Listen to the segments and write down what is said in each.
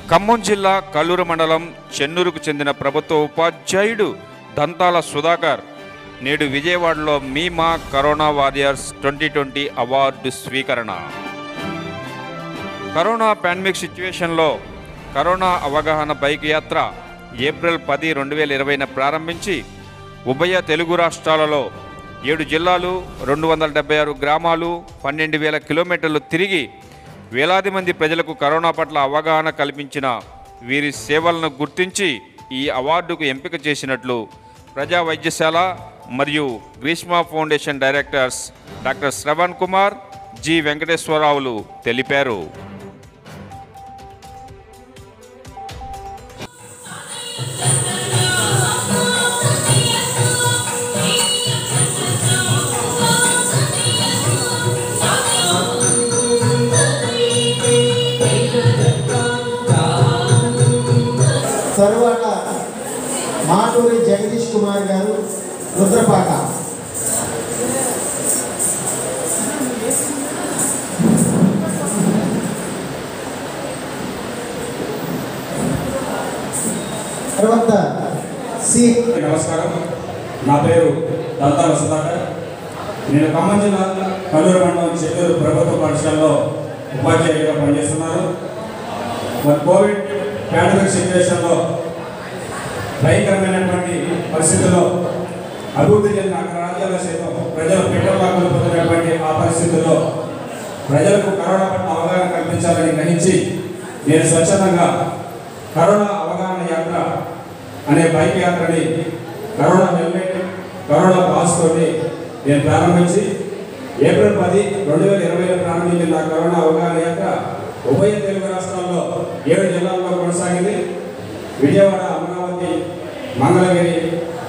ఖమ్మం జిల్లా కల్లూరు మండలం చెన్నూరుకు చెందిన ప్రభుత్వ ఉపాధ్యాయుడు దంతాల సుధాకర్ నేడు విజయవాడలో మీమా corona warriors twenty twenty award స్వీకరణ కరోనా పాండమిక్ సిచ్యువేషన్లో కరోనా అవగాహన బైక్ యాత్ర ఏప్రిల్ పది రెండు వేల ఇరవైన ప్రారంభించి ఉభయ తెలుగు రాష్ట్రాలలో ఏడు జిల్లాలు రెండు వందల డెబ్బై ఆరు గ్రామాలు పన్నెండు వేల కిలోమీటర్లు తిరిగి వేలాది మంది ప్రజలకు కరోనా పట్ల అవగాహన కల్పించిన వీరి సేవలను గుర్తించి ఈ అవార్డుకు ఎంపిక చేసినట్లు ప్రజా వైద్యశాల మరియు Greeshma foundation directors doctor Shravan Kumar G వెంకటేశ్వరరావులు తెలిపారు తరువాత మాటూరి జగదీష్ కుమార్ గారు రుద్రపాక తర్వాత సి నమస్కారం నా పేరు దంతాల సుధాకర్ నేను ఖమ్మం జిల్లా కల్లూరు మండలం చెల్లూరు ప్రభుత్వ పాఠశాలలో ఉపాధ్యాయుడిగా పనిచేస్తున్నాను మరి కోవిడ్ పాండమిక్ సిచ్యువేషన్లో భయంకరమైనటువంటి పరిస్థితుల్లో అభివృద్ధి చెందిన అక్కడ రాజ్యాల సైతం ప్రజలు పెట్టలా కోల్పోతున్నటువంటి ఆ పరిస్థితుల్లో ప్రజలకు కరోనా పట్ల అవగాహన కల్పించాలని గ్రహించి నేను స్వచ్ఛందంగా కరోనా అవగాహన యాత్ర అనే బైక్ యాత్రని కరోనా హెల్మెట్ కరోనా పాస్ తోటి నేను ప్రారంభించి ఏప్రిల్ పది రెండు వేల ఇరవైలో ప్రారంభించిన నా కరోనా అవగాహన యాత్ర ఉభయ తెలుగు రాష్ట్రాల్లో ఏడు జిల్లాల్లో కొనసాగింది విజయవాడ అమరావతి మంగళగిరి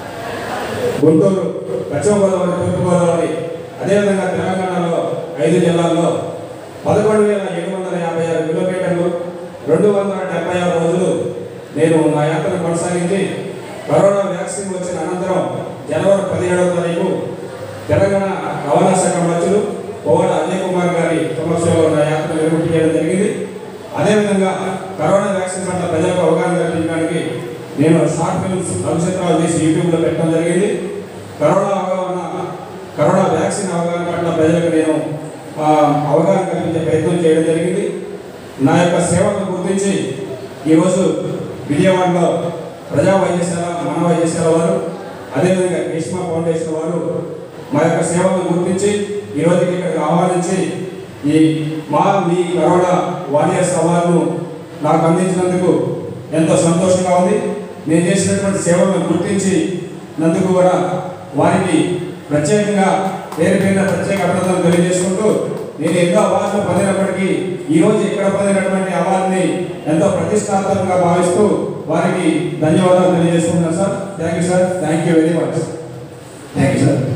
గుంటూరు పశ్చిమ గోదావరి తూర్పు గోదావరి అదేవిధంగా తెలంగాణలో ఐదు జిల్లాల్లో పదకొండు వేల ఏడు వందల యాభై ఆరు కిలోమీటర్లు రెండు వందల డెబ్బై ఆరు రోజులు నేను నా యాత్రను కొనసాగించి కరోనా వ్యాక్సిన్ వచ్చిన అనంతరం జనవరి పదిహేడవ తారీఖు తెలంగాణ రవాణా శాఖ మంత్రులు పోవాడ అజయ్ కుమార్ గారి సమక్షంలో నా యాత్ర నిర్వహించడం చేయడం జరిగింది అదేవిధంగా కరోనా వ్యాక్సిన్ పట్ల ప్రజలకు అవగాహన కల్పించడానికి నేను షార్ట్ ఫిల్మ్స్ నక్షత్రాలు తీసి యూట్యూబ్లో పెట్టడం జరిగింది కరోనా అవగాహన కరోనా వ్యాక్సిన్ అవగాహన పట్ల ప్రజలకు నేను ఆ, అవగాహన కల్పించే ప్రయత్నం చేయడం జరిగింది నా యొక్క సేవలను గుర్తించి ఈరోజు విజయవాడలో ప్రజా వైద్యశాల మన వైద్యశాల వారు అదేవిధంగా గ్రీష్మ ఫౌండేషన్ వారు మా యొక్క సేవలను గుర్తించి ఈ రోజుకి ఇక్కడికి ఆహ్వానించి ఈ మా మీ కరోనా వారియర్స్ అవార్డును నాకు అందించినందుకు ఎంతో సంతోషంగా ఉంది నేను చేసినటువంటి సేవలను గుర్తించి నందుకు కూడా వారికి ప్రత్యేకంగా పేరు పేరున ప్రత్యేక అభినందనలు తెలియజేసుకుంటూ నేను ఎన్నో అవార్డులు పొందినప్పటికీ ఈ రోజు ఇక్కడ పొందినటువంటి అవార్డుని ఎంతో ప్రతిష్టాత్మకంగా భావిస్తూ వారికి ధన్యవాదాలు తెలియజేసుకుంటున్నాను sir thank you sir thank you very much thank you sir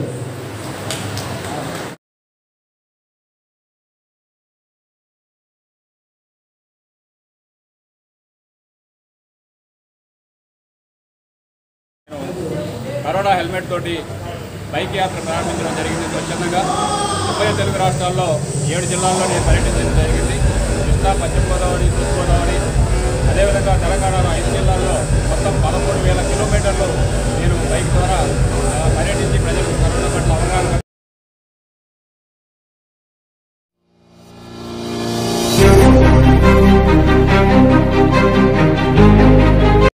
corona helmet తోటి బైక్ యాత్ర ప్రారంభించడం జరిగింది స్వచ్ఛందంగా ఉభయ తెలుగు రాష్ట్రాల్లో ఏడు జిల్లాల్లో నేను పర్యటించడం జరిగింది కృష్ణా పశ్చిమ గోదావరి తూర్పు గోదావరి అదేవిధంగా తెలంగాణలో ఐదు జిల్లాల్లో మొత్తం పదమూడు వేల కిలోమీటర్లు నేను బైక్ ద్వారా ఆ, పర్యటించి ప్రజలకు కరోనా పట్ల అవగాహన